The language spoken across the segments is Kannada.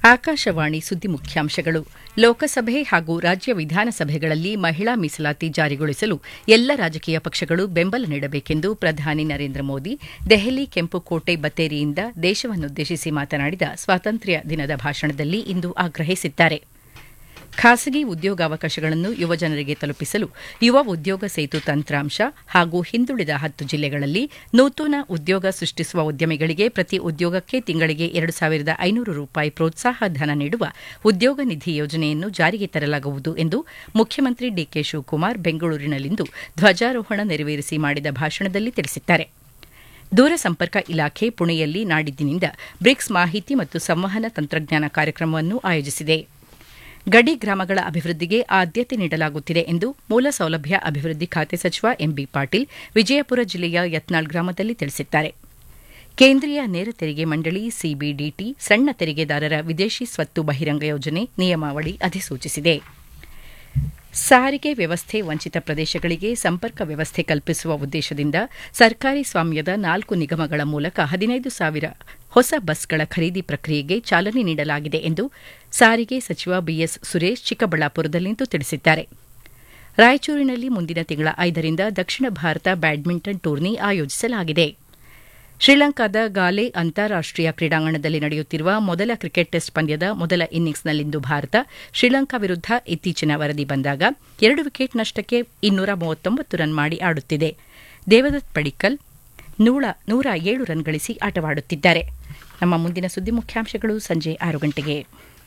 ಆಕಾಶವಾಣಿ ಸುದ್ದಿ ಮುಖ್ಯಾಂಶಗಳು ಲೋಕಸಭೆ ಹಾಗೂ ರಾಜ್ಯ ವಿಧಾನಸಭೆಗಳಲ್ಲಿ ಮಹಿಳಾ ಮೀಸಲಾತಿ ಜಾರಿಗೊಳಿಸಲು ಎಲ್ಲ ರಾಜಕೀಯ ಪಕ್ಷಗಳು ಬೆಂಬಲ ನೀಡಬೇಕೆಂದು ಪ್ರಧಾನಿ ನರೇಂದ್ರ ಮೋದಿ ದೆಹಲಿ ಕೆಂಪುಕೋಟೆ ಬತ್ತೇರಿಯಿಂದ ದೇಶವನ್ನುದ್ದೇಶಿಸಿ ಮಾತನಾಡಿದ ಸ್ವಾತಂತ್ರ್ಯ ದಿನದ ಭಾಷಣದಲ್ಲಿ ಇಂದು ಆಗ್ರಹಿಸಿದ್ದಾರೆ ಖಾಸಗಿ ಉದ್ಯೋಗಾವಕಾಶಗಳನ್ನು ಯುವಜನರಿಗೆ ತಲುಪಿಸಲು ಯುವ ಉದ್ಯೋಗ ಸೇತು ತಂತ್ರಾಂಶ ಹಾಗೂ ಹಿಂದುಳಿದ ಹತ್ತು ಜಿಲ್ಲೆಗಳಲ್ಲಿ ನೂತನ ಉದ್ಯೋಗ ಸೃಷ್ಟಿಸುವ ಉದ್ಯಮಿಗಳಿಗೆ ಪ್ರತಿ ಉದ್ಯೋಗಕ್ಕೆ ತಿಂಗಳಿಗೆ ಎರಡು ಸಾವಿರದ ಐನೂರು ರೂಪಾಯಿ ಪ್ರೋತ್ಸಾಹ ಧನ ನೀಡುವ ಉದ್ಯೋಗ ನಿಧಿ ಯೋಜನೆಯನ್ನು ಜಾರಿಗೆ ತರಲಾಗುವುದು ಎಂದು ಮುಖ್ಯಮಂತ್ರಿ ಡಿಕೆ ಶಿವಕುಮಾರ್ ಬೆಂಗಳೂರಿನಲ್ಲಿಂದು ಧ್ವಜಾರೋಹಣ ನೆರವೇರಿಸಿ ಮಾಡಿದ ಭಾಷಣದಲ್ಲಿ ತಿಳಿಸಿದ್ದಾರೆ ದೂರಸಂಪರ್ಕ ಇಲಾಖೆ ಪುಣೆಯಲ್ಲಿ ನಾಡಿದ್ದಿನಿಂದ ಬ್ರಿಕ್ಸ್ ಮಾಹಿತಿ ಮತ್ತು ಸಂವಹನ ತಂತ್ರಜ್ಞಾನ ಕಾರ್ಯಕ್ರಮವನ್ನು ಆಯೋಜಿಸಿದೆ ಗಡಿ ಗ್ರಾಮಗಳ ಅಭಿವೃದ್ಧಿಗೆ ಆದ್ಯತೆ ನೀಡಲಾಗುತ್ತಿದೆ ಎಂದು ಮೂಲ ಸೌಲಭ್ಯ ಅಭಿವೃದ್ಧಿ ಖಾತೆ ಸಚಿವ ಎಂಬಿ ಪಾಟೀಲ್ ವಿಜಯಪುರ ಜಿಲ್ಲೆಯ ಯತ್ನಾಳ್ ಗ್ರಾಮದಲ್ಲಿ ತಿಳಿಸಿದ್ದಾರೆ ಕೇಂದ್ರೀಯ ನೇರ ತೆರಿಗೆ ಮಂಡಳಿ ಸಿಬಿಡಿಟಿ ಸಣ್ಣ ತೆರಿಗೆದಾರರ ವಿದೇಶಿ ಸ್ವತ್ತು ಬಹಿರಂಗ ಯೋಜನೆ ನಿಯಮಾವಳಿ ಅಧಿಸೂಚಿಸಿದೆ ಸಾರಿಗೆ ವ್ಯವಸ್ಥೆ ವಂಚಿತ ಪ್ರದೇಶಗಳಿಗೆ ಸಂಪರ್ಕ ವ್ಯವಸ್ಥೆ ಕಲ್ಪಿಸುವ ಉದ್ದೇಶದಿಂದ ಸರ್ಕಾರಿ ಸ್ವಾಮ್ಯದ ನಾಲ್ಕು ನಿಗಮಗಳ ಮೂಲಕ ಹದಿನೈದು ಸಾವಿರ ಹೊಸ ಬಸ್ಗಳ ಖರೀದಿ ಪ್ರಕ್ರಿಯೆಗೆ ಚಾಲನೆ ನೀಡಲಾಗಿದೆ ಎಂದು ಸಾರಿಗೆ ಸಚಿವ ಬಿಎಸ್ ಸುರೇಶ್ ಚಿಕ್ಕಬಳ್ಳಾಪುರದಲ್ಲಿಂದು ತಿಳಿಸಿದ್ದಾರೆ ರಾಯಚೂರಿನಲ್ಲಿ ಮುಂದಿನ ತಿಂಗಳ ಐದರಿಂದ ದಕ್ಷಿಣ ಭಾರತ ಬ್ಯಾಡ್ಮಿಂಟನ್ ಟೂರ್ನಿ ಆಯೋಜಿಸಲಾಗಿದೆ ಶ್ರೀಲಂಕಾದ ಗಾಲೆ ಅಂತಾರಾಷ್ಟೀಯ ಕ್ರೀಡಾಂಗಣದಲ್ಲಿ ನಡೆಯುತ್ತಿರುವ ಮೊದಲ ಕ್ರಿಕೆಟ್ ಟೆಸ್ಟ್ ಪಂದ್ಯದ ಮೊದಲ ಇನ್ನಿಂಗ್ಸ್ನಲ್ಲಿಂದು ಭಾರತ ಶ್ರೀಲಂಕಾ ವಿರುದ್ಧ ಇತ್ತೀಚಿನ ವರದಿ ಬಂದಾಗ ಎರಡು ವಿಕೆಟ್ ನಷ್ಟಕ್ಕೆ ಇನ್ನೂರ ಮೂವತ್ತೊಂಬತ್ತು ರನ್ ಮಾಡಿ ಆಡುತ್ತಿದೆ ದೇವದತ್ ಪಡಿಕ್ಕಲ್ ನೂರ ಏಳು ರನ್ ಗಳಿಸಿ ಆಟವಾಡುತ್ತಿದ್ದಾರೆ ನಮ್ಮ ಮುಂದಿನ ಸುದ್ದಿ ಮುಖ್ಯಾಂಶಗಳು ಸಂಜೆ ಆರು ಗಂಟೆಗೆ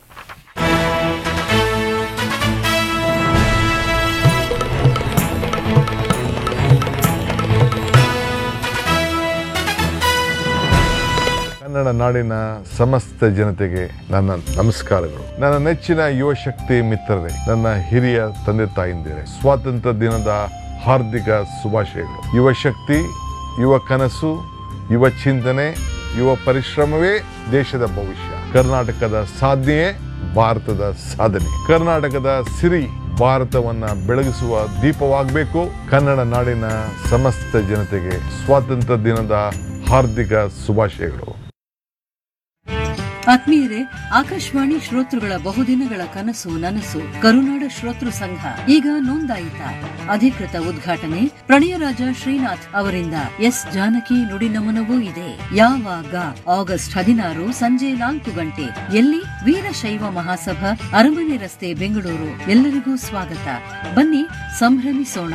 ಕನ್ನಡ ನಾಡಿನ ಸಮಸ್ತ ಜನತೆಗೆ ನನ್ನ ನಮಸ್ಕಾರಗಳು ನನ್ನ ನೆಚ್ಚಿನ ಯುವ ಶಕ್ತಿ ಮಿತ್ರರೇ ನನ್ನ ಹಿರಿಯ ತಂದೆ ತಾಯಿಂದಿರೇ ಸ್ವಾತಂತ್ರ್ಯ ದಿನದ ಹಾರ್ದಿಕ ಶುಭಾಶಯಗಳು ಯುವ ಶಕ್ತಿ ಯುವ ಕನಸು ಯುವ ಚಿಂತನೆ ಯುವ ಪರಿಶ್ರಮವೇ ದೇಶದ ಭವಿಷ್ಯ ಕರ್ನಾಟಕದ ಸಾಧನೆಯೇ ಭಾರತದ ಸಾಧನೆ ಕರ್ನಾಟಕದ ಸಿರಿ ಭಾರತವನ್ನ ಬೆಳಗಿಸುವ ದೀಪವಾಗಬೇಕು ಕನ್ನಡ ನಾಡಿನ ಸಮಸ್ತ ಜನತೆಗೆ ಸ್ವಾತಂತ್ರ್ಯ ದಿನದ ಹಾರ್ದಿಕ ಶುಭಾಶಯಗಳು ಆತ್ಮೀಯರೇ ಆಕಾಶವಾಣಿ ಶ್ರೋತೃಗಳ ಬಹುದಿನಗಳ ಕನಸು ನನಸು ಕರುನಾಡ ಶ್ರೋತೃ ಸಂಘ ಈಗ ನೋಂದಾಯಿತ ಅಧಿಕೃತ ಉದ್ಘಾಟನೆ ಪ್ರಣಯರಾಜ ಶ್ರೀನಾಥ್ ಅವರಿಂದ ಎಸ್ ಜಾನಕಿ ನುಡಿ ನಮನವೂ ಇದೆ ಯಾವಾಗ ಆಗಸ್ಟ್ ಹದಿನಾರು ಸಂಜೆ ನಾಲ್ಕು ಗಂಟೆ ಎಲ್ಲಿ ವೀರಶೈವ ಮಹಾಸಭಾ ಅರಮನೆ ರಸ್ತೆ ಬೆಂಗಳೂರು ಎಲ್ಲರಿಗೂ ಸ್ವಾಗತ ಬನ್ನಿ ಸಂಭ್ರಮಿಸೋಣ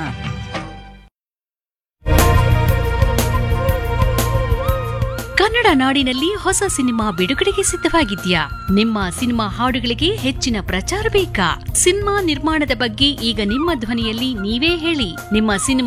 ಕನ್ನಡ ನಾಡಿನಲ್ಲಿ ಹೊಸ ಸಿನಿಮಾ ಬಿಡುಗಡೆಗೆ ಸಿದ್ಧವಾಗಿದ್ಯಾ ನಿಮ್ಮ ಸಿನಿಮಾ ಹಾಡುಗಳಿಗೆ ಹೆಚ್ಚಿನ ಪ್ರಚಾರ ಬೇಕಾ ಸಿನಿಮಾ ನಿರ್ಮಾಣದ ಬಗ್ಗೆ ಈಗ ನಿಮ್ಮ ಧ್ವನಿಯಲ್ಲಿ ನೀವೇ ಹೇಳಿ ನಿಮ್ಮ ಸಿನಿಮಾ